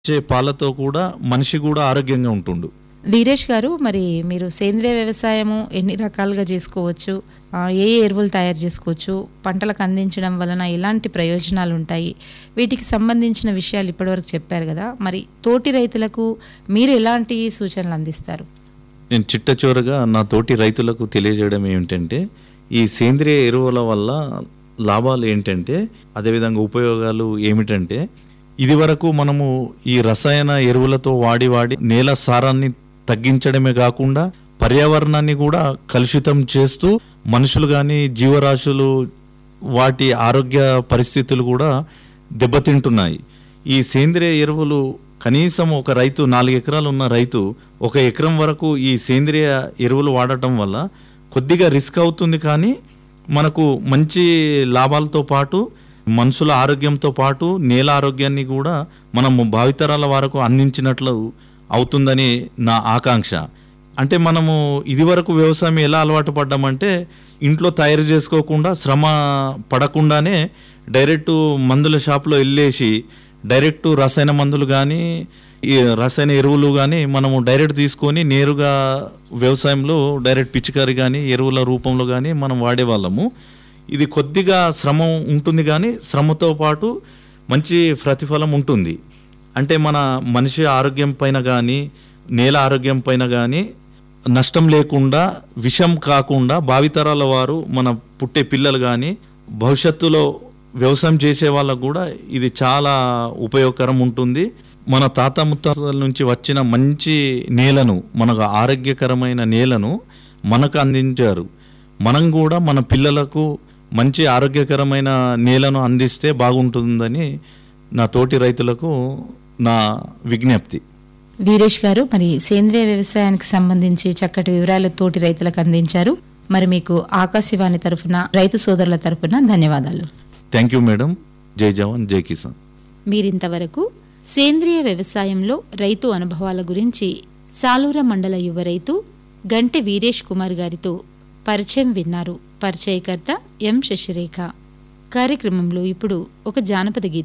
వచ్చే పాలతో కూడా మనిషి కూడా ఆరోగ్యంగా ఉంటుండు వీరేష్ గారు మరి మీరు సేంద్రియ వ్యవసాయము ఎన్ని రకాలుగా చేసుకోవచ్చు ఆ, ఏ ఏ ఎరువులు తయారు చేసుకోవచ్చు పంటలకు అందించడం వలన ఎలాంటి ప్రయోజనాలు ఉంటాయి వీటికి సంబంధించిన విషయాలు ఇప్పటివరకు చెప్పారు కదా మరి తోటి రైతులకు మీరు ఎలాంటి సూచనలు అందిస్తారు నేను చిట్ట చివరగా నా తోటి రైతులకు తెలియజేయడం ఏమిటంటే ఈ సేంద్రియ ఎరువుల వల్ల లాభాలు ఏంటంటే అదేవిధంగా ఉపయోగాలు ఏమిటంటే ఇది వరకు మనము ఈ రసాయన ఎరువులతో వాడి వాడి నేల సారాన్ని తగ్గించడమే కాకుండా పర్యావరణాన్ని కూడా కలుషితం చేస్తూ మనుషులు కానీ జీవరాశులు వాటి ఆరోగ్య పరిస్థితులు కూడా దెబ్బతింటున్నాయి ఈ సేంద్రియ ఎరువులు కనీసం ఒక రైతు నాలుగు ఎకరాలు ఉన్న రైతు ఒక ఎకరం వరకు ఈ సేంద్రియ ఎరువులు వాడటం వల్ల కొద్దిగా రిస్క్ అవుతుంది కానీ మనకు మంచి లాభాలతో పాటు మనుషుల ఆరోగ్యంతో పాటు నేల ఆరోగ్యాన్ని కూడా మనము భావితరాల వరకు అందించినట్లు అవుతుందని నా ఆకాంక్ష అంటే మనము ఇదివరకు వ్యవసాయం ఎలా అలవాటు పడ్డామంటే ఇంట్లో తయారు చేసుకోకుండా శ్రమ పడకుండానే డైరెక్ట్ మందుల షాప్లో వెళ్ళేసి డైరెక్ట్ రసాయన మందులు కానీ ఈ రసాయన ఎరువులు కానీ మనము డైరెక్ట్ తీసుకొని నేరుగా వ్యవసాయంలో డైరెక్ట్ పిచికారి కానీ ఎరువుల రూపంలో కానీ మనం వాడేవాళ్ళము ఇది కొద్దిగా శ్రమ ఉంటుంది కానీ శ్రమతో పాటు మంచి ప్రతిఫలం ఉంటుంది అంటే మన మనిషి ఆరోగ్యం పైన కానీ నేల ఆరోగ్యం పైన కానీ నష్టం లేకుండా విషం కాకుండా భావితరాల వారు మన పుట్టే పిల్లలు కానీ భవిష్యత్తులో వ్యవసాయం చేసే వాళ్ళకు కూడా ఇది చాలా ఉపయోగకరం ఉంటుంది మన తాత ముత్తాతల నుంచి వచ్చిన మంచి నేలను మనకు ఆరోగ్యకరమైన నేలను మనకు అందించారు మనం కూడా మన పిల్లలకు మంచి ఆరోగ్యకరమైన నేలను అందిస్తే బాగుంటుందని నా తోటి రైతులకు నా విజ్ఞప్తి వీరేష్ గారు మరి సేంద్రియ వ్యవసాయానికి సంబంధించి చక్కటి వివరాలు తోటి రైతులకు అందించారు మరి మీకు ఆకాశవాణి తరఫున రైతు సోదరుల తరఫున ధన్యవాదాలు థ్యాంక్ యూ మేడం జై జవాన్ జై కిసాన్ మీరింతవరకు సేంద్రియ వ్యవసాయంలో రైతు అనుభవాల గురించి సాలూర మండల యువ రైతు గంటె వీరేష్ కుమార్ గారితో పరిచయం విన్నారు పరిచయకర్త ఎం శశిరేఖ కార్యక్రమంలో ఇప్పుడు ఒక జానపద గీతం